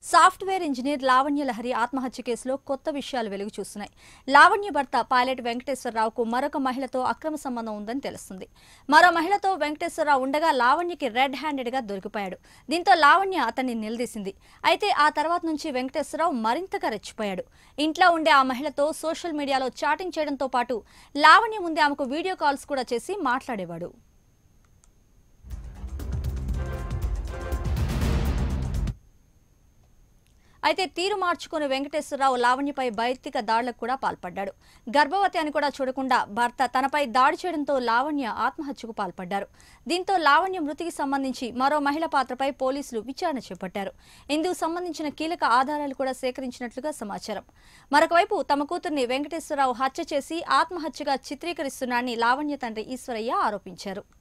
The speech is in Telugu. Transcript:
సాఫ్ట్వేర్ ఇంజనీర్ లావణ్య లహరి ఆత్మహత్య కేసులో కొత్త విషయాలు వెలుగు చూస్తున్నాయి లావణ్య భర్త పైలట్ వెంకటేశ్వరరావుకు మరొక మహిళతో అక్రమ సంబంధం ఉందని తెలుస్తుంది మరో మహిళతో వెంకటేశ్వరరావు ఉండగా లావణ్యకి రెడ్ హ్యాండెడ్ గా దొరికిపోయాడు దీంతో లావణ్య అతన్ని నిలదీసింది అయితే ఆ తర్వాత నుంచి వెంకటేశ్వరరావు మరింతగా రెచ్చిపోయాడు ఇంట్లో ఉండే ఆ మహిళతో సోషల్ మీడియాలో చాటింగ్ చేయడంతో పాటు లావణ్య ముందే ఆమెకు వీడియో కాల్స్ కూడా చేసి మాట్లాడేవాడు అయితే తీరు మార్చుకుని వెంకటేశ్వరరావు లావణ్యపై భౌతిక దాడులకు కూడా పాల్పడ్డాడు గర్భవతి అని కూడా చూడకుండా భర్త తనపై దాడి చేయడంతో లావణ్య ఆత్మహత్యకు పాల్పడ్డారు దీంతో లావణ్య మృతికి సంబంధించి మరో మహిళ పాత్రపై పోలీసులు విచారణ చేపట్టారు ఇందుకు సంబంధించిన కీలక ఆధారాలు కూడా సేకరించినట్లుగా సమాచారం మరొకవైపు తమ కూతుర్ని వెంకటేశ్వరరావు హత్య చేసి ఆత్మహత్యగా చిత్రీకరిస్తున్నారని లావణ్య తండ్రి ఈశ్వరయ్య ఆరోపించారు